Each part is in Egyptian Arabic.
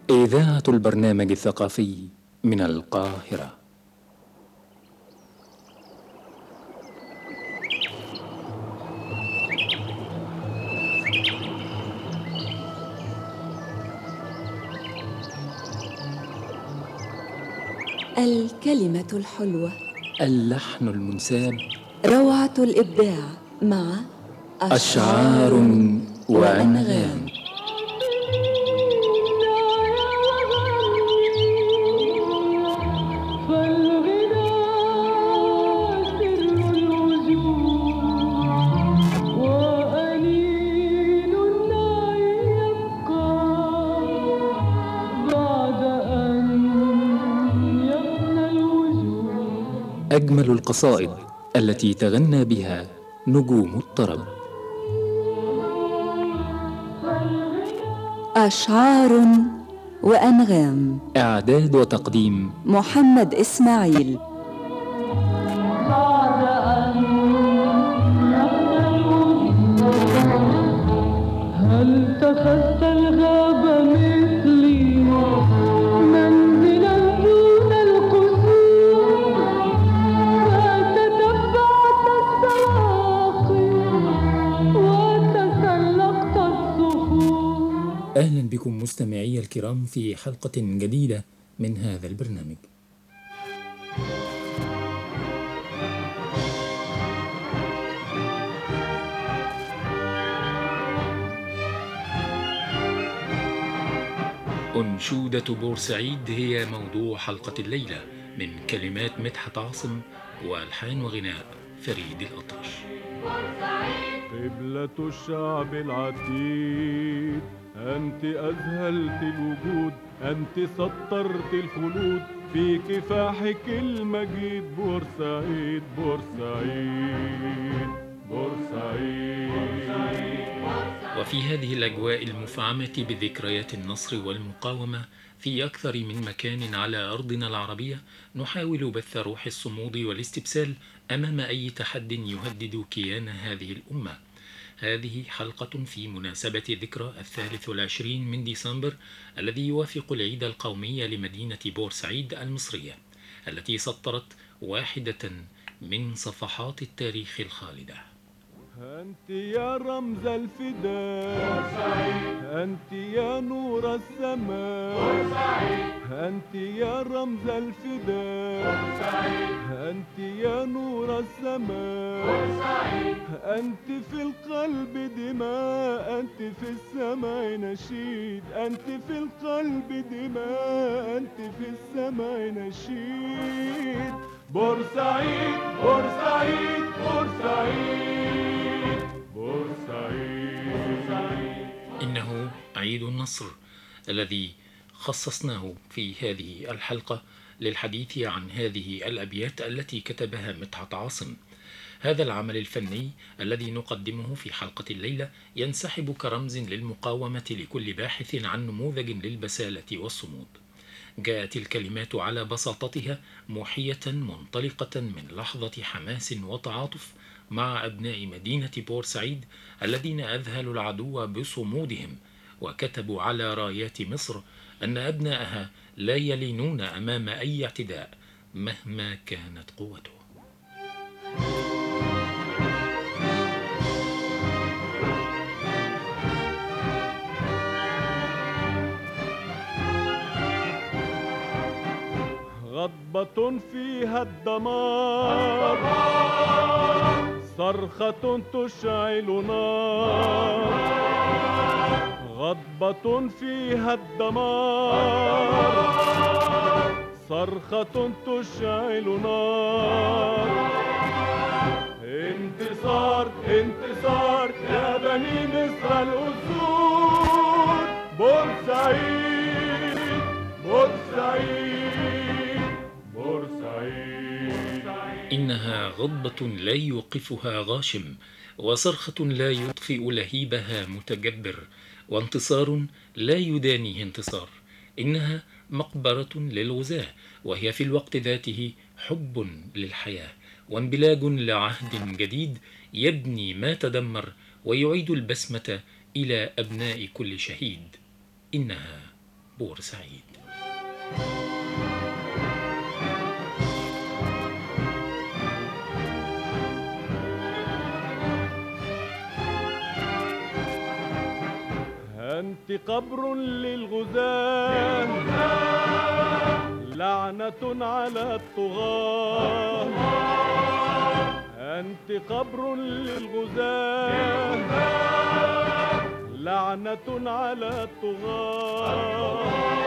إذاعة البرنامج الثقافي من القاهرة الكلمة الحلوة اللحن المنساب روعة الإبداع مع أشعار وأنغام فالغنى سر الوجود وأنين النعي يبقى بعد أن يفنى الوجود أجمل القصائد التي تغنى بها نجوم الطرب أشعار وأنغام إعداد وتقديم محمد إسماعيل بعد أن يفنى الوجود هل تخذت الغاب مثلي منزلا دون القصور فتتبعت السواقي وتسلقت الصخور أهلا بكم مستمعي الكرام في حلقة جديدة من هذا البرنامج أنشودة بورسعيد هي موضوع حلقة الليلة من كلمات مدحت عاصم وألحان وغناء فريد الأطرش قبلة الشعب العتيد أنت أذهلت الوجود أنت سطرت الخلود في كفاحك المجيد بورسعيد بورسعيد بورسعيد وفي هذه الأجواء المفعمة بذكريات النصر والمقاومة في أكثر من مكان على أرضنا العربية نحاول بث روح الصمود والاستبسال أمام أي تحد يهدد كيان هذه الأمة هذه حلقة في مناسبة ذكرى الثالث والعشرين من ديسمبر الذي يوافق العيد القومي لمدينة بورسعيد المصرية التي سطرت واحدة من صفحات التاريخ الخالده أنت يا رمز الفداء أنت يا نور السماء أنت يا رمز الفداء أنت يا نور السماء أنت في القلب دماء أنت في السماء نشيد أنت في القلب دماء أنت في السماء نشيد بورسعيد بورسعيد بورسعيد بورسعيد إنه عيد النصر الذي خصصناه في هذه الحلقة للحديث عن هذه الأبيات التي كتبها مدحت عاصم هذا العمل الفني الذي نقدمه في حلقة الليلة ينسحب كرمز للمقاومة لكل باحث عن نموذج للبسالة والصمود جاءت الكلمات على بساطتها موحية منطلقة من لحظة حماس وتعاطف مع أبناء مدينة بورسعيد الذين أذهلوا العدو بصمودهم وكتبوا على رايات مصر أن أبناءها لا يلينون أمام أي اعتداء مهما كانت قوته غضبة فيها الدمار صرخة تشعل نار غضبة فيها الدمار صرخة تشعل نار انتصار انتصار يا بني مصر الأسود بورسعيد بورسعيد بورسعيد إنها غضبة لا يوقفها غاشم وصرخة لا يطفئ لهيبها متجبر وانتصار لا يدانيه انتصار إنها مقبرة للغزاة وهي في الوقت ذاته حب للحياة وانبلاج لعهد جديد يبني ما تدمر ويعيد البسمة إلى أبناء كل شهيد إنها بورسعيد أنت قبر للغزاة لعنة على الطغاة أنت قبر للغزاة لعنة على الطغاة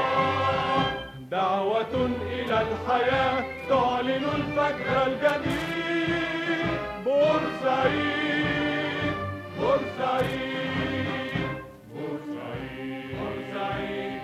دعوة إلى الحياة تعلن الفجر الجديد بورسعيد بورسعيد بورسعيد بورسعيد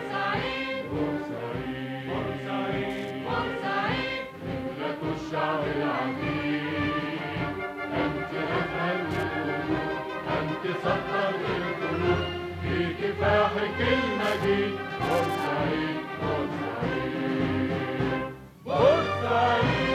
بورسعيد بورسعيد قبلة الشعب العتيد أنت أزهر القلوب أنت سطر القلوب في كفاحك المجيد بورسعيد بورسعيد بورسعيد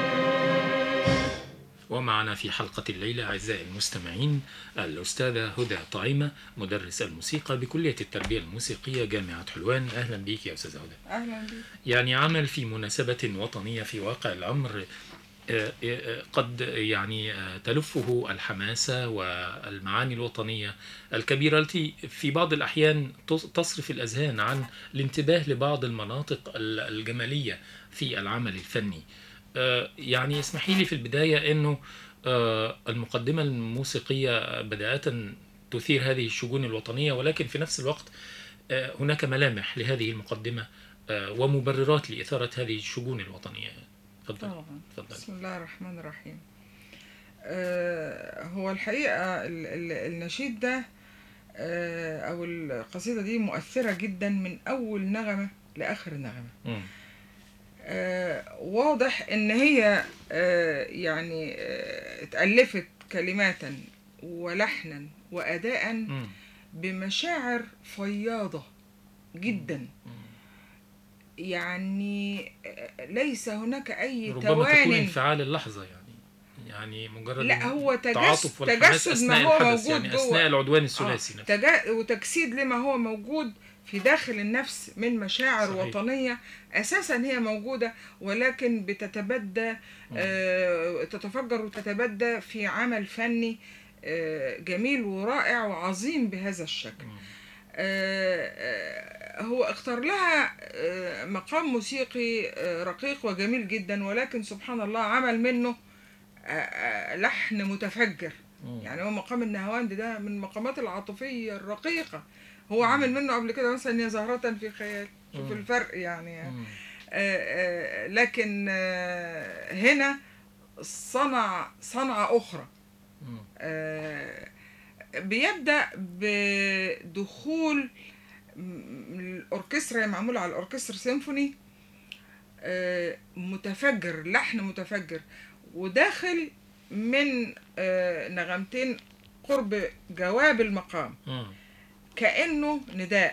ومعنا في حلقة الليلة أعزائي المستمعين الأستاذة هدى طعيمة مدرس الموسيقى بكلية التربية الموسيقية جامعة حلوان أهلا بك يا أستاذة هدى اهلا بك يعني عمل في مناسبة وطنية في واقع الأمر آه، آه، قد يعني آه، تلفه الحماسة والمعاني الوطنية الكبيرة التي في بعض الأحيان تص- تصرف الأذهان عن الانتباه لبعض المناطق ال- الجمالية في العمل الفني آه، يعني اسمحي لي في البداية أنه آه، المقدمة الموسيقية بدأت تثير هذه الشجون الوطنية ولكن في نفس الوقت آه، هناك ملامح لهذه المقدمة آه، ومبررات لإثارة هذه الشجون الوطنية تفضل طبعا تفضل بسم الله الرحمن الرحيم آه هو الحقيقة ال- ال- النشيد ده آه أو القصيدة دي مؤثرة جدا من أول نغمة لآخر نغمة مم. آه واضح إن هي آه يعني آه اتألفت كلماتا ولحنا وأداء مم. بمشاعر فياضة جدا يعني آه، ليس هناك أي ربما تكون توان انفعال اللحظة يعني يعني مجرد لا هو تجس- تعاطف والحماس تجسد ما أثناء هو الحدث موجود يعني جوه. أثناء العدوان آه، الثلاثي نفسه تجا... وتجسيد لما هو موجود في داخل النفس من مشاعر صحيح. وطنية أساسا هي موجودة ولكن بتتبدى آه تتفجر وتتبدى في عمل فني آه جميل ورائع وعظيم بهذا الشكل مم. آه، آه، هو اختار لها آه، مقام موسيقي آه، رقيق وجميل جدا ولكن سبحان الله عمل منه آه، آه، لحن متفجر مم. يعني هو مقام النهواند ده من المقامات العاطفية الرقيقة هو عامل منه قبل كده مثلا يا زهرة في خيال شوف مم. الفرق يعني مم. آه، آه، لكن آه، هنا صنع صنعة أخرى مم. آه، بيبدأ بدخول م- الأوركسترا هي معمولة على الأوركسترا سيمفوني آه، متفجر لحن متفجر وداخل من آه، نغمتين قرب جواب المقام مم. كأنه نداء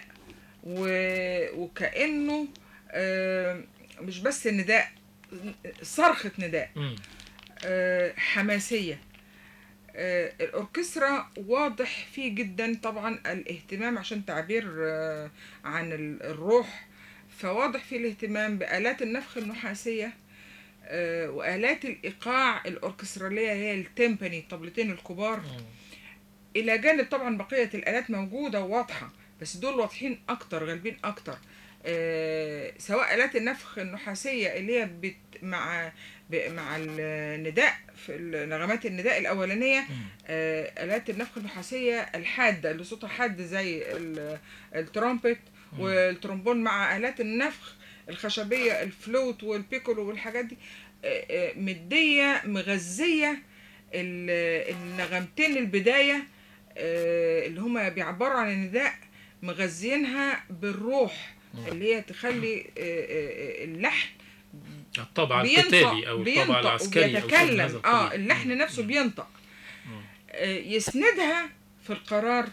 و- وكأنه آه، مش بس نداء صرخة نداء مم. آه، حماسية آه، الأوركسترا واضح فيه جدا طبعا الاهتمام عشان تعبير آه، عن ال- الروح فواضح فيه الاهتمام بآلات النفخ النحاسية آه، وآلات الإيقاع الأوركسترالية هي التيمباني الطبلتين الكبار مم. إلى جانب طبعا بقية الآلات موجودة وواضحة بس دول واضحين أكتر غالبين أكتر آه، سواء آلات النفخ النحاسية اللي هي بت مع ب- مع النداء في نغمات النداء الأولانية مم. آه، آلات النفخ النحاسية الحادة اللي صوتها حاد زي ال- الترومبت والترومبون مع آلات النفخ الخشبية الفلوت والبيكولو والحاجات دي آه، آه، مدية مغذية ال- النغمتين البداية آه، اللي هما بيعبروا عن النداء مغذينها بالروح اللي هي تخلي آه، آه، آه، اللحن الطبع بينطق القتالي أو الطبع بينطق العسكري أو شيء من هذا وبيتكلم القبيل. اه اللحن مم. نفسه بينطق مم. آه، يسندها في القرار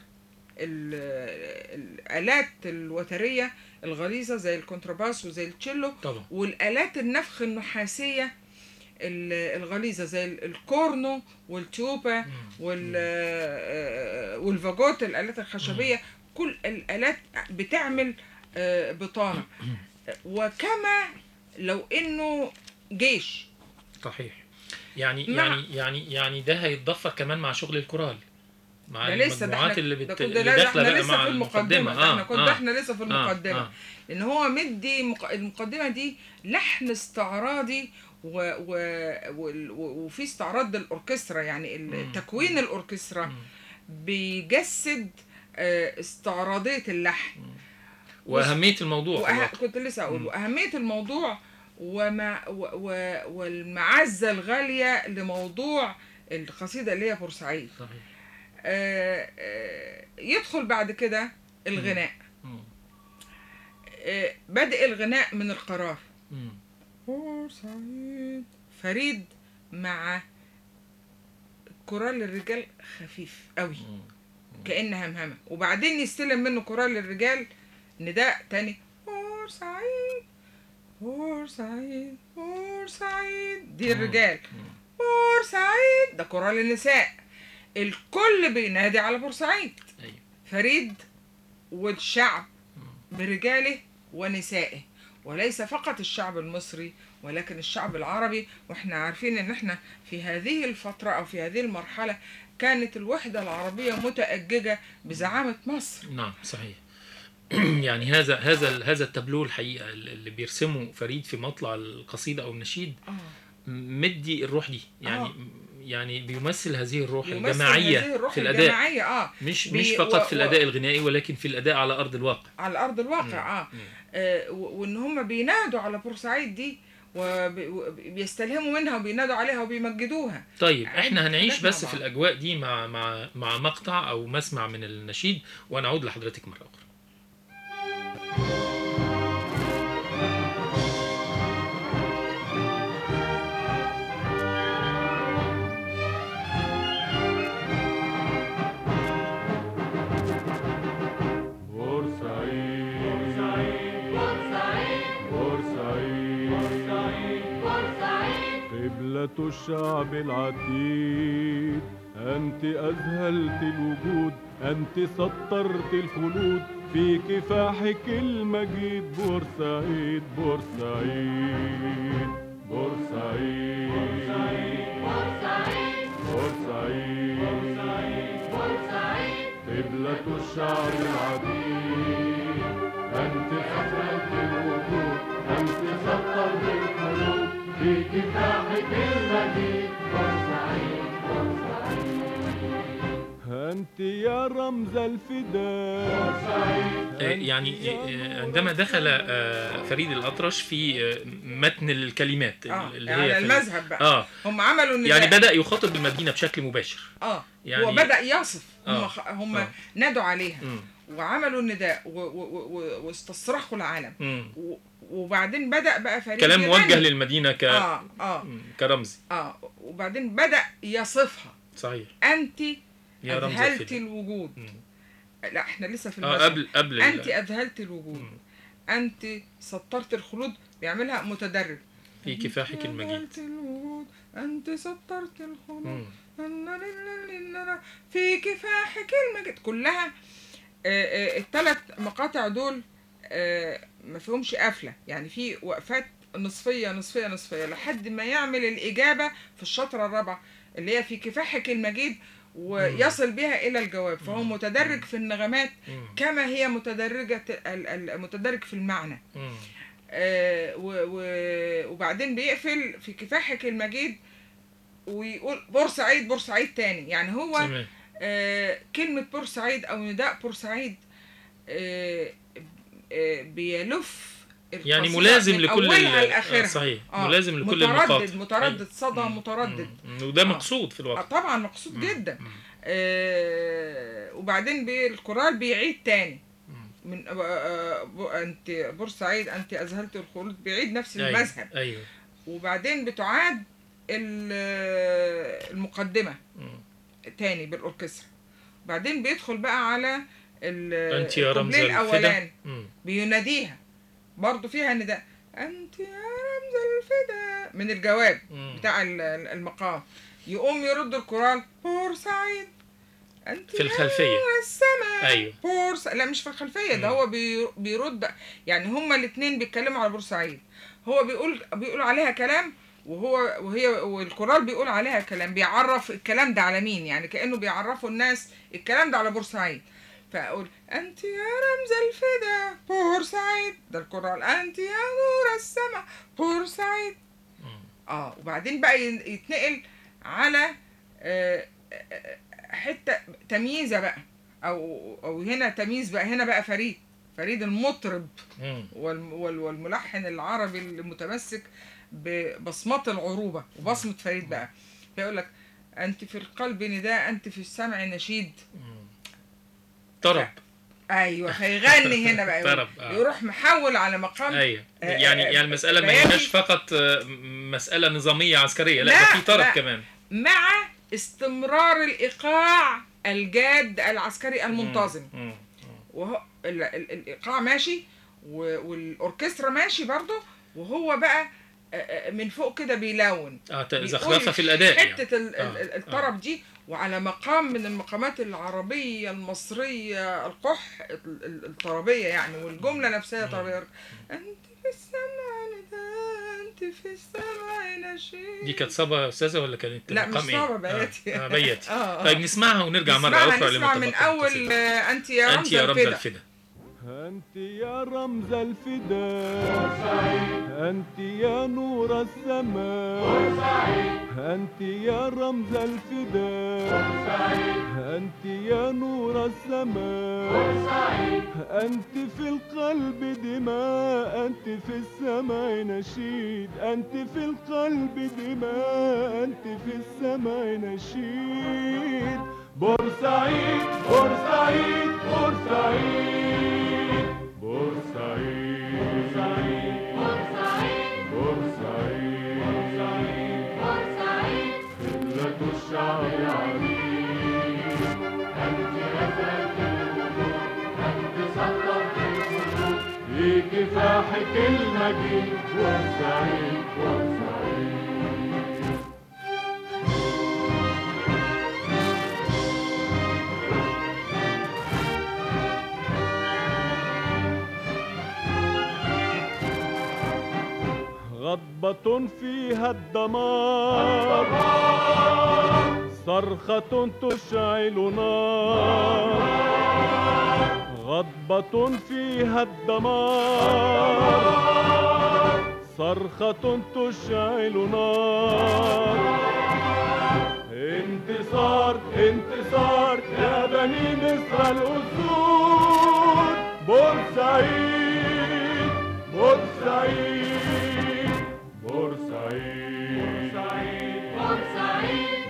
ال- الآلات الوترية الغليظة زي الكونترباس وزي التشيلو طبعا والآلات النفخ النحاسية ال- الغليظة زي ال- الكورنو والتوبا وال آه، والفاجوت الآلات الخشبية كل الآلات بتعمل آه، بطانه وكما لو انه جيش صحيح يعني مع- يعني يعني يعني ده هيتضفر كمان مع شغل الكورال مع ده لسه ده المجموعات احنا اللي ده بت... كنا اللي لا- ده داخله احنا بقى لسه مع في المقدمه ده احنا كنا احنا لسه في المقدمه آه. لان هو مدي مق... المقدمه دي لحن استعراضي و... و... وال- و... وفي استعراض للاوركسترا يعني ال- تكوين الاوركسترا بيجسد آه، استعراضيه اللحن واهميه الموضوع في وأه... الواقع. كنت لسه اقول واهميه الموضوع وما و... و... والمعزه الغاليه لموضوع القصيده اللي هي بورسعيد صحيح آه، آه، يدخل بعد كده الغناء مم. آه، بدء الغناء من القرار مم. بورسعيد فريد مع كورال الرجال خفيف قوي مم. كأن همهمة وبعدين يستلم منه كورال الرجال نداء تاني بورسعيد بورسعيد بورسعيد دي الرجال بورسعيد ده كورال النساء الكل بينادي على بورسعيد ايوه فريد والشعب برجاله ونسائه وليس فقط الشعب المصري ولكن الشعب العربي واحنا عارفين ان احنا في هذه الفترة او في هذه المرحلة كانت الوحدة العربية متأججة بزعامة مصر نعم صحيح يعني هذا هذا هذا التابلو الحقيقه اللي بيرسمه فريد في مطلع القصيده او النشيد مدي الروح دي يعني آه. يعني بيمثل هذه الروح يمثل الجماعيه هذه الروح في الاداء الجماعية اه مش بي- مش فقط و- في و- الاداء الغنائي ولكن في الاداء على ارض الواقع على ارض الواقع اه, آه و- وان هم بينادوا على بورسعيد دي وبيستلهموا منها وبينادوا عليها وبيمجدوها طيب عادي، احنا هنعيش حاجات مع بس في بعض. الاجواء دي مع مع مع مقطع او مسمع من النشيد ونعود لحضرتك مره اخرى بورسعيد بورسعيد قبلة الشعب العتيد أنت أذهلت الوجود أنت سطرت الخلود في كفاحك المجيد بورسعيد بورسعيد بورسعيد بورسعيد قبلة الشعب العتيد أنت أذهلت الوجود أنت سطرت الخلود في كفاحك المجيد بورسعيد أنت يا رمز الفداء آه، يعني آه، عندما دخل آه، فريد الأطرش في آه، متن الكلمات اه اللي على هي في- المذهب بقى اه هم عملوا النداء يعني بدأ يخاطب المدينة بشكل مباشر اه يعني- هو بدأ يصف هم آه. خ... هم آه. نادوا عليها مم. وعملوا النداء و... و... و... واستصرخوا العالم مم. و... وبعدين بدأ بقى فريد كلام يغني. موجه للمدينة ك... اه اه مم، كرمز اه وبعدين بدأ يصفها صحيح انت يا رمز اذهلت الفداء. الوجود مم. لا احنا لسه في اه المذهب قبل قبل انت ال- اذهلت الوجود مم. انت سطرت الخلود بيعملها متدرج في كفاحك المجيد أذهلت الوجود انت سطرت الخلود مم. في كفاحك المجد كلها الثلاث مقاطع دول آه، ما فيهمش قفله يعني في وقفات نصفيه نصفيه نصفيه لحد ما يعمل الاجابه في الشطره الرابعه اللي هي في كفاحك المجيد ويصل بها الى الجواب فهو متدرج في النغمات مم. كما هي متدرجه ال- ال- متدرج في المعنى مم. آه، و- و- وبعدين بيقفل في كفاحك المجيد ويقول بورسعيد بورسعيد تاني يعني هو تمام آه، كلمة بورسعيد أو نداء بورسعيد آه، آه، بيلف يعني القصيدة ملازم من لكل أولها ال- لآخرها آه، صحيح آه، ملازم لكل متردد المقاطع متردد أيوة. صدى مم. متردد مم. وده آه. مقصود في آه، الواقع طبعا مقصود جدا آه، وبعدين بي- الكورال بيعيد تاني من آه، آه، ب- انت بورسعيد انت اذهلت الخلود بيعيد نفس أيوة. المذهب ايوه وبعدين بتعاد ال- المقدمه مم. تاني بالاوركسترا بعدين بيدخل بقى على ال- انت يا رمز الكوبليه الفدا الاولاني مم. بيناديها برضو فيها نداء انت يا رمز الفدا من الجواب مم. بتاع ال- ال- المقام يقوم يرد الكورال بورسعيد انت في الخلفية. يا السماء أيوه. بورس لا مش في الخلفيه ده مم. هو بي... بيرد يعني هما الاثنين بيتكلموا على بورسعيد هو بيقول بيقول عليها كلام وهو وهي والكورال بيقول عليها كلام بيعرف الكلام ده على مين يعني كانه بيعرفوا الناس الكلام ده على بورسعيد فاقول انت يا رمز الفدا بورسعيد ده الكورال انت يا نور السماء بورسعيد اه وبعدين بقى ين- يتنقل على آه، آه، حته تمييزه بقى او او هنا تمييز بقى هنا بقى فريد فريد المطرب مم. والم- وال- والملحن العربي المتمسك ببصمات العروبه وبصمه فريد بقى فيقول لك انت في القلب نداء انت في السمع نشيد طرب ايوه فيغني هنا بقى يقول- طرب، آه. يروح محول على مقام ايوه آه، يعني آه، يعني المساله ما بياني. هياش فقط آه، م- مساله نظاميه عسكريه لا, لا، ده في طرب لا. كمان مع استمرار الايقاع الجاد العسكري المنتظم مم. وهو ال- ال- الايقاع ماشي و- والاوركسترا ماشي برضه وهو بقى آه، آه، من فوق كده بيلون اه ت- بيقول زخرفه في الاداء يعني. حته ال- ال- آه، ال- الطرب دي وعلى مقام من المقامات العربيه المصريه القح ال- ال- الطربيه يعني والجمله نفسها طربيه انت في السماء نداء انت في السماء نشيد دي كانت صبا يا استاذه ولا كانت لا مش مقام ايه؟ صعبة بياتي اه, آه بياتي آه، آه. طيب نسمعها ونرجع مره نسمعها- اخرى نسمع لما من تبقى اول القصيدة. آه، انت يا انت يا رمز الفدا. الفدا أنت يا رمز الفداء أنت يا نور السماء أنت يا رمز الفداء أنت يا نور السماء أنت في القلب دماء أنت في السماء نشيد أنت في القلب دماء أنت في السماء نشيد بورسعيد بورسعيد بورسعيد بورسعيد بورسعيد بورسعيد قبلة الشعب العريق أنت أزلت الوجود أنت سطرت الخدود في كفاحك المجيد بورسعيد بورسعيد غضبة فيها الدمار صرخة تشعل نار غضبة فيها الدمار صرخة تشعل نار انتصار انتصار يا بني مصر الأسود بورسعيد بورسعيد بورسعيد بورسعيد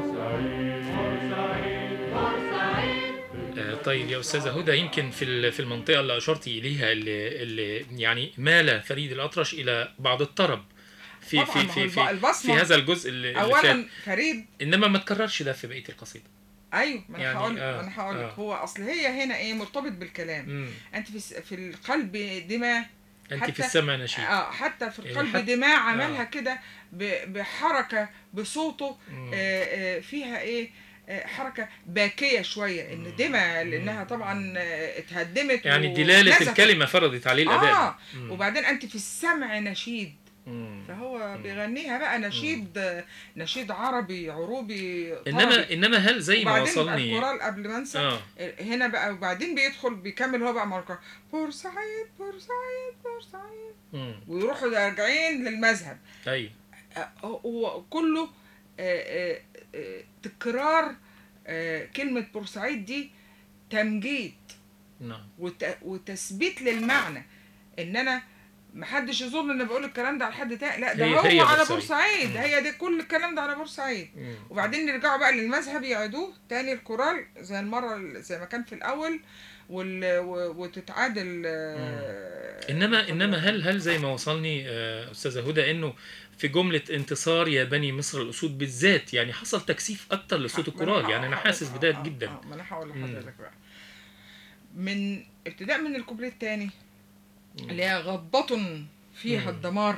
بورسعيد آه، طيب يا استاذه هدى يمكن في ال- في المنطقه اللي اشرتي اليها اللي, اللي يعني مال فريد الاطرش الى بعض الطرب في طبعاً، في ما هو في الب- في, البصمة في هذا الجزء اللي, اللي اولا فات فريد انما ما تكررش ده في بقيه القصيده ايوه ما انا يعني، هقول آه، ما انا هقول لك آه. هو اصل هي هنا ايه مرتبط بالكلام مم. انت في الس- في القلب دماء انت حتى- في السمع نشيد اه حتى في يعني القلب حتى- دماء عملها آه. كده ب- بحركه بصوته مم. آه آه فيها ايه آه حركه باكيه شويه ان دماء لانها طبعا آه، اتهدمت يعني دلاله ونزفت. الكلمه فرضت عليه الاداء اه مم. وبعدين انت في السمع نشيد مم. فهو بيغنيها بقى نشيد آه، نشيد عربي عروبي طربي. انما انما هل زي ما وبعدين بقى وصلني الكورال قبل ما انسى اه هنا بقى وبعدين بيدخل بيكمل هو بقى مع الكورال بورسعيد بورسعيد بورسعيد مم. ويروحوا راجعين للمذهب ايوه آه، هو كله آه، آه، آه، تكرار آه، كلمة بورسعيد دي تمجيد نعم وت- وتثبيت للمعنى ان انا محدش يظن ان بقول الكلام ده على حد تاني لا ده هي- هو هي على بورسعيد. بورسعيد مم. هي دي كل الكلام ده على بورسعيد مم. وبعدين يرجعوا بقى للمذهب يعيدوه تاني الكورال زي المره ال- زي ما كان في الاول وال... و- وتتعادل آه، انما انما هل هل زي ما وصلني آه، استاذه هدى انه في جمله انتصار يا بني مصر الاسود بالذات يعني حصل تكثيف اكتر لصوت ما الكورال ه- يعني انا ه- حاسس آه، بده آه، جدا آه، ما انا هقول مم. لحضرتك بقى من ابتداء من الكوبليه الثاني اللي هي غضبة فيها مم. الدمار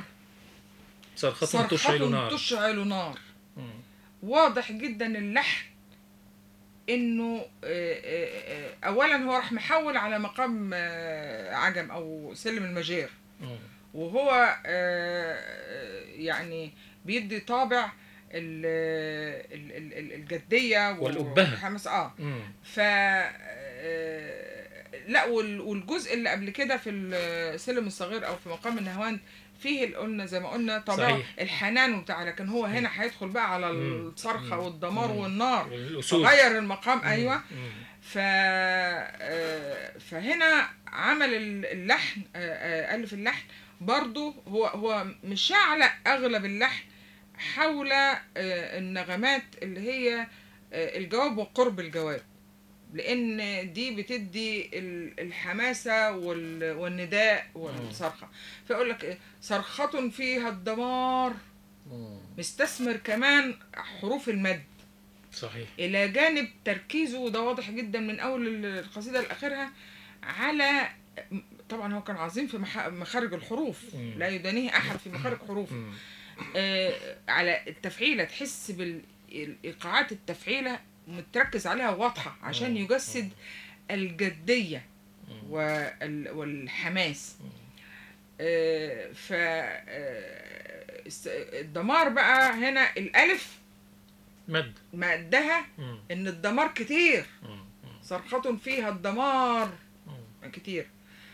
صرخة تشعل نار تشعل نار مم. واضح جدا اللحن انه آه، آه، آه، اولا هو راح محول على مقام آه، عجم او سلم المجير مم. وهو آه، يعني بيدي طابع ال- ال- ال- ال- الجديه والأبهة. والحماس اه مم. ف آه، لا وال- والجزء اللي قبل كده في السلم الصغير او في مقام النهوان فيه اللي قلنا زي ما قلنا طبعا صحيح. الحنان وبتاع لكن هو هنا هيدخل بقى على مم. الصرخه مم. والدمار مم. والنار والأسود غير المقام ايوه مم. ف آه، فهنا عمل اللحن آه، آه، الف اللحن برضو هو هو مش على اغلب اللحن حول آه، النغمات اللي هي آه، الجواب وقرب الجواب لان دي بتدي ال- الحماسه وال- والنداء والصرخه فيقول لك إيه، صرخه فيها الدمار مم. مستثمر كمان حروف المد صحيح الى جانب تركيزه وده واضح جدا من اول القصيده لاخرها على طبعا هو كان عظيم في مح- مخارج الحروف مم. لا يدانيه احد في مخارج حروف مم. آه على التفعيله تحس بالايقاعات التفعيله متركز عليها واضحه عشان مم. يجسد الجديه مم. وال- والحماس آه، ف آه، الس- الدمار بقى هنا الالف مد مادها مم. ان الدمار كتير مم. مم. صرخة فيها الدمار مم. كتير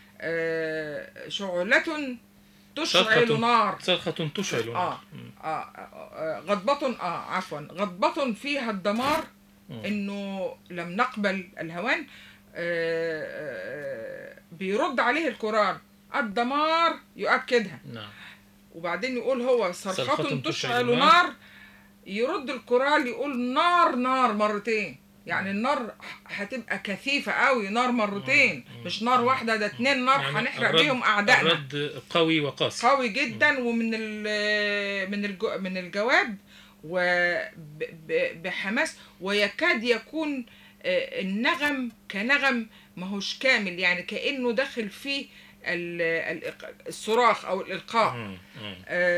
آه، شعلة تشعل صرخة. نار صرخة تشعل آه. نار. مم. آه آه، غضبة اه عفوا غضبة فيها الدمار مم. انه لم نقبل الهوان آه، آه، بيرد عليه القرآن الدمار يؤكدها نعم وبعدين يقول هو صرخة صرخة تشعل تشعل نار. نار يرد القرآن يقول نار نار مرتين يعني النار هتبقى كثيفة قوي نار مرتين مم. مش نار واحدة ده اتنين نار يعني هنحرق الرد- بيهم أعدائنا الرد قوي وقاسي قوي جدا ومن ال من الجو من الجواب وبحماس ويكاد يكون آه، النغم كنغم ماهوش كامل يعني كأنه داخل فيه ال- الإق- الصراخ أو الإلقاء مم. مم.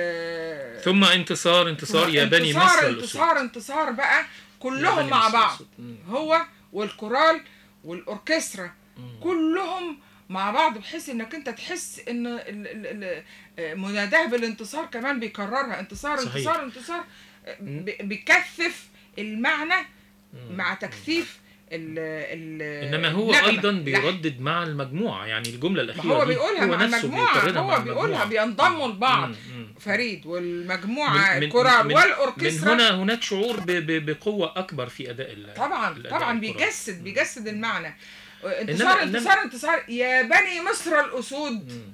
آه، ثم انتصار انتصار يا بني انتصار مصر الأسود انتصار انتصار بقى يا كلهم بني مع مصر بعض الأسود. مم. هو والكورال والأوركسترا مم. كلهم مع بعض بحيث انك انت تحس ان ال- ال- ال- آه، مناداه بالانتصار كمان بيكررها انتصار صحيح. انتصار انتصار آه، بي- بيكثف المعنى مم. مع تكثيف ال ال انما هو النغمة. ايضا لا، بيردد مع المجموعه يعني الجمله ما الاخيره هو دي بيقولها مع نفسه المجموعة بيكررها مع هو بيقولها المجموعة. بينضموا لبعض مم. مم. فريد والمجموعة من- من- الكورال من- والأوركسترا من هنا هناك شعور ب- ب- بقوه اكبر في اداء ال- طبعا الأداء طبعا الكروي. بيجسد بيجسد المعنى انتصار إنما- انتصار انتصار يا بني مصر الاسود مم.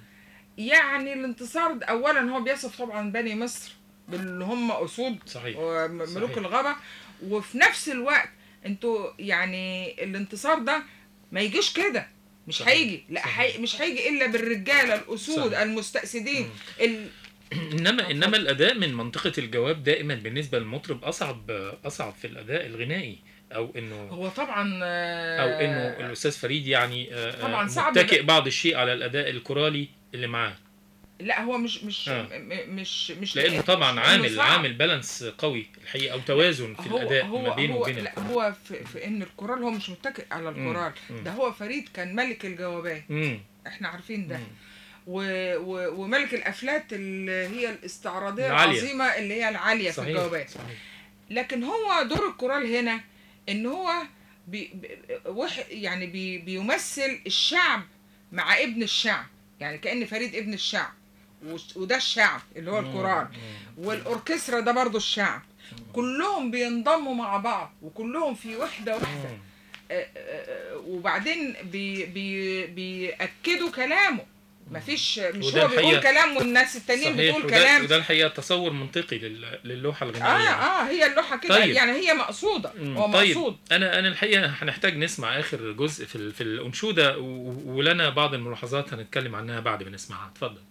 يعني الانتصار ده اولا هو بيصف طبعا بني مصر باللي هم اسود صحيح وملوك صحيح. الغابه وفي نفس الوقت انتوا يعني الانتصار ده ما يجيش كده مش صحيح. هيجي لا صحيح. حي... مش هيجي الا بالرجاله الاسود صحيح. المستأسدين ال... انما انما الاداء من منطقه الجواب دائما بالنسبه للمطرب اصعب اصعب في الاداء الغنائي او انه هو طبعا او انه الاستاذ فريد يعني آه، آه، طبعاً صعب متكئ ده. بعض الشيء على الاداء الكورالي اللي معاه لا هو مش مش آه. م- م- مش مش لانه طبعا مش عامل إنه صعب. عامل بالانس قوي الحقيقه او توازن في هو الاداء هو ما بينه هو وبين لا الكورال. هو في, في ان الكورال هو مش متكئ على الكورال مم. ده هو فريد كان ملك الجوابات مم. احنا عارفين ده مم. و و وملك الافلات اللي هي الاستعراضيه العالية. العظيمه اللي هي العاليه في صحيح الجوابات صحيح لكن هو دور الكورال هنا ان هو بي بي وح يعني بي بيمثل الشعب مع ابن الشعب يعني كأن فريد ابن الشعب وش- وده الشعب اللي هو الكورال والاوركسترا ده برضو الشعب كلهم بينضموا مع بعض وكلهم في وحده واحده مم. آه، آه، آه، وبعدين بي بي بيأكدوا كلامه مفيش مش وده هو بيقول الحقيقة- كلام والناس التانيين صحيح بتقول وده, كلام وده الحقيقه تصور منطقي لل- للوحه اه الغنائيه اه هي اللوحه كده طيب. يعني هي مقصوده مم. هو طيب مقصود انا انا الحقيقه هنحتاج نسمع اخر جزء في ال- في الانشوده و- ولنا بعض الملاحظات هنتكلم عنها بعد ما نسمعها اتفضل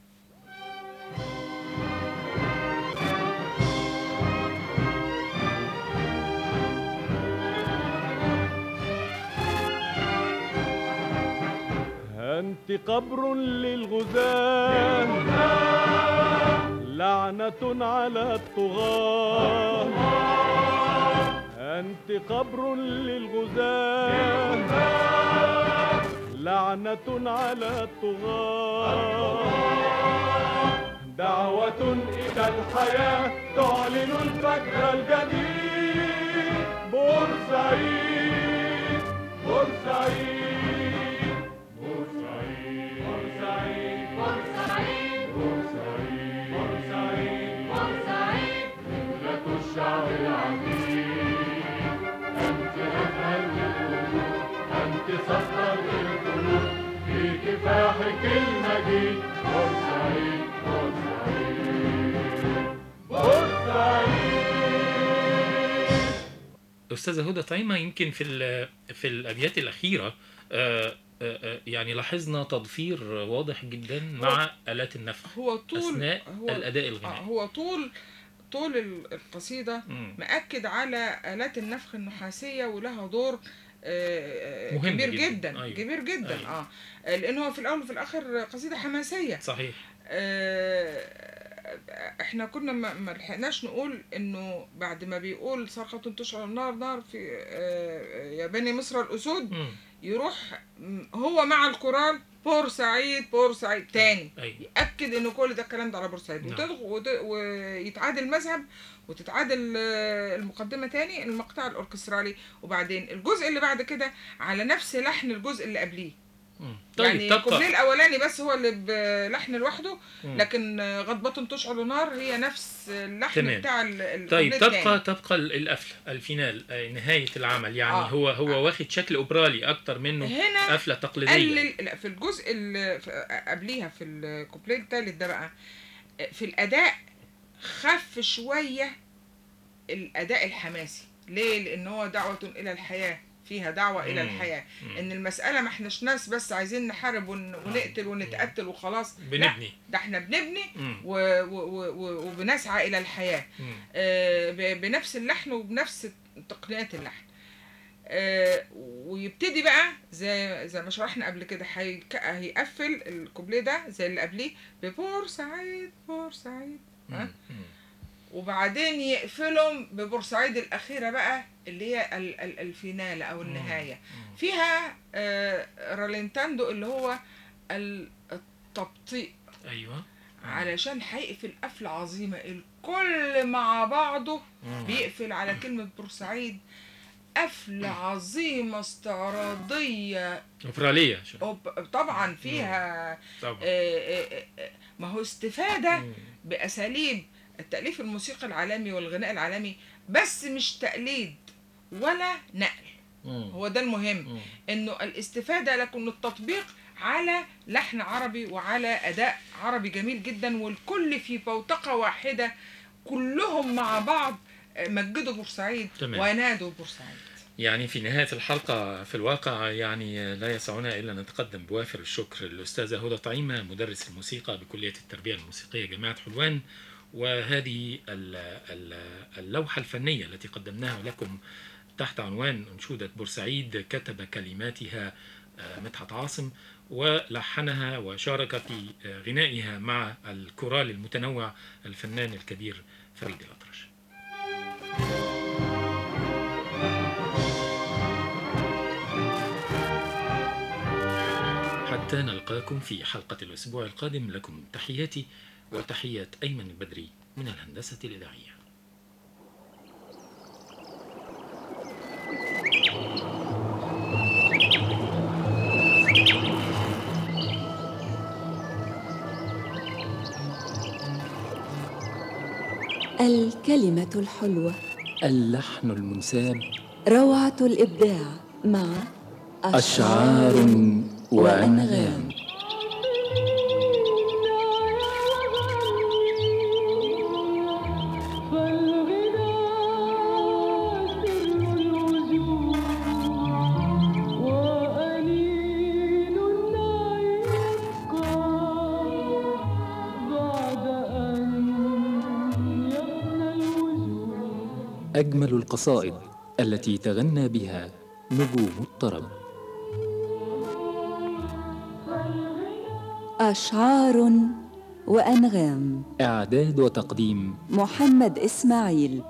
أنت قبر للغزاة لعنة على الطغاة أنت قبر للغزاة لعنة على الطغاة دعوة إلى الحياة تعلن الفجر الجديد بورسعيد بورسعيد بورسعيد بورسعيد بورسعيد بورسعيد بورسعيد قبلة الشعب العتيق أنت أزهر للقلوب أنت صفر للقلوب في كفاحك المجيد بورسعيد بورسعيد بورسعيد أستاذة هدى طعيمة يمكن في ال- في الأبيات الأخيرة آه، آه، آه، يعني لاحظنا تضفير واضح جدا مع آلات النفخ هو طول أثناء هو الأداء آه الغنائي هو طول طول ال- القصيدة مم. مأكد على آلات النفخ النحاسية ولها دور آه، آه، مهم كبير جداً. جدا أيوة. كبير جدا أيوة. اه لأن هو في الأول وفي الآخر قصيدة حماسية صحيح آه، احنا كنا ما ما لحقناش نقول انه بعد ما بيقول صرخة تشعل النار نار في آه، يا بني مصر الأسود مم. يروح م- هو مع الكورال بورسعيد بورسعيد تاني أيوة. يأكد ان كل ده الكلام ده على بورسعيد نعم. وتدخل وت- ويتعاد المذهب وتتعادل آه، المقدمة تاني المقطع الأوركسترالي وبعدين الجزء اللي بعد كده على نفس لحن الجزء اللي قبليه مم. طيب طيب يعني الكوبليه تبقى الأولاني بس هو اللي بلحن لوحده مم. لكن آه، غضبة تشعل نار هي نفس اللحن تمام. بتاع ال- الكوبليه طيب التاني. تبقى تبقى ال- القفله الفينال آه، نهايه العمل يعني آه. هو هو آه. واخد شكل اوبرالي اكتر منه هنا قفله تقليديه قلل لا في الجزء اللي في- قبليها في الكوبليه التالت ده بقى في الاداء خف شويه الاداء الحماسي ليه لان هو دعوه الى الحياه فيها دعوه الى مم. الحياه مم. ان المساله ما احناش ناس بس عايزين نحارب ون- ونقتل ونتقتل وخلاص لا بنبني ده احنا بنبني مم. و- و- و- و- وبنسعى الى الحياه مم. آه، ب- بنفس اللحن وبنفس تقنيات اللحن آه، ويبتدي بقى زي زي ما شرحنا قبل كده هيك- هيقفل الكوبليه ده زي اللي قبليه ببورسعيد بورسعيد ها؟ مم. مم. وبعدين يقفلهم ببورسعيد الأخيرة بقى اللي هي ال- ال- الفينالة أو النهاية مم. فيها آه، رالنتاندو اللي هو التبطيء ايوه علشان هيقفل قفلة عظيمة الكل مع بعضه مم. بيقفل على كلمة بورسعيد قفلة عظيمة استعراضية اوبراليه شو. أوب- طبعا فيها طبعا آه، آه، آه، ما هو استفادة مم. بأساليب التأليف الموسيقي العالمي والغناء العالمي بس مش تقليد ولا نقل مم. هو ده المهم مم. انه الاستفادة لكن التطبيق على لحن عربي وعلى أداء عربي جميل جدا والكل في بوتقة واحدة كلهم مع بعض آه، مجدوا بورسعيد تمام. ونادوا بورسعيد يعني في نهاية الحلقة في الواقع يعني لا يسعنا إلا أن نتقدم بوافر الشكر للأستاذة هدى طعيمة مدرس الموسيقى بكلية التربية الموسيقية جامعة حلوان وهذه ال- ال- اللوحة الفنية التي قدمناها لكم تحت عنوان أنشودة بورسعيد كتب كلماتها آه، مدحت عاصم ولحنها وشارك في آه، غنائها مع الكورال المتنوع الفنان الكبير فريد الأطرش حتى نلقاكم في حلقة الأسبوع القادم لكم تحياتي وتحيات أيمن البدري من الهندسة الإذاعية الكلمة الحلوة اللحن المنساب روعة الإبداع مع أشعار وأنغام فالغناء سر الوجود وأنين النعي يبقى بعد أن يفنى الوجود أجمل القصائد التي تغنى بها نجوم الطرب أشعار وأنغام إعداد وتقديم محمد إسماعيل